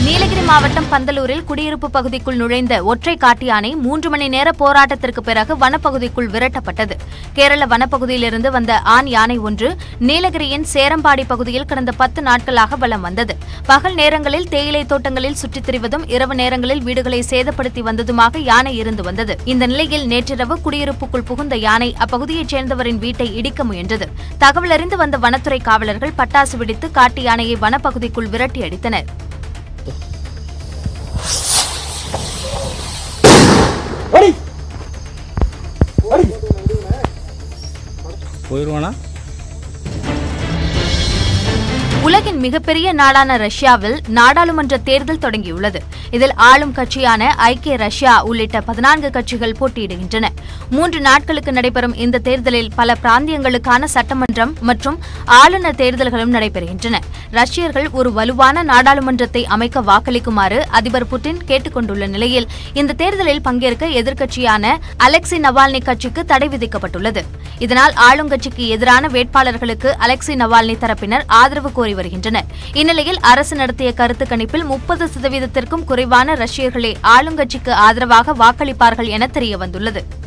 நீலகிரி மாவட்டம் பந்தலூரில் குடியிருப்பு பகுதிக்குள் நுழைந்த ஒற்றை காட்டு யானை மூன்று மணி நேர போராட்டத்திற்கு பிறகு வனப்பகுதிக்குள் விரட்டப்பட்டது கேரள வனப்பகுதியிலிருந்து வந்த ஆண் யானை ஒன்று நீலகிரியின் சேரம்பாடி பகுதியில் கடந்த பத்து நாட்களாக வலம் வந்தது பகல் நேரங்களில் தேயிலை தோட்டங்களில் சுற்றித் திரிவதும் இரவு நேரங்களில் வீடுகளை சேதப்படுத்தி வந்ததுமாக யானை இருந்து வந்தது இந்த நிலையில் நேற்றிரவு குடியிருப்புக்குள் புகுந்த யானை அப்பகுதியைச் சேர்ந்தவரின் வீட்டை இடிக்க முயன்றது தகவல் அறிந்து வந்த வனத்துறை காவலர்கள் பட்டாசு வெடித்து காட்டு யானையை வனப்பகுதிக்குள் விரட்டி அடித்தனர் போயிடுவானா உலகின் மிகப்பெரிய நாடான ரஷ்யாவில் நாடாளுமன்ற தேர்தல் தொடங்கியுள்ளது இதில் ஆளும் கட்சியான ஐக்கிய ரஷ்யா உள்ளிட்ட பதினான்கு கட்சிகள் போட்டியிடுகின்றன மூன்று நாட்களுக்கு நடைபெறும் இந்த தேர்தலில் பல பிராந்தியங்களுக்கான சட்டமன்றம் மற்றும் ஆளுநர் தேர்தல்களும் நடைபெறுகின்றன ரஷ்யர்கள் ஒரு வலுவான நாடாளுமன்றத்தை அமைக்க வாக்களிக்குமாறு அதிபர் புட்டின் கேட்டுக் கொண்டுள்ள நிலையில் இந்த தேர்தலில் பங்கேற்க எதிர்க்கட்சியான அலெக்சி நவால்னி கட்சிக்கு தடை விதிக்கப்பட்டுள்ளது இதனால் ஆளுங்கட்சிக்கு எதிரான வேட்பாளர்களுக்கு அலெக்சி நவால்னி தரப்பினர் ஆதரவு கோரி வருகின்றனர் இந்நிலையில் அரசு நடத்திய கருத்து கணிப்பில் முப்பது சதவீதத்திற்கும் குறைவான ரஷ்யர்களே ஆளுங்கட்சிக்கு ஆதரவாக வாக்களிப்பார்கள் என தெரியவந்துள்ளது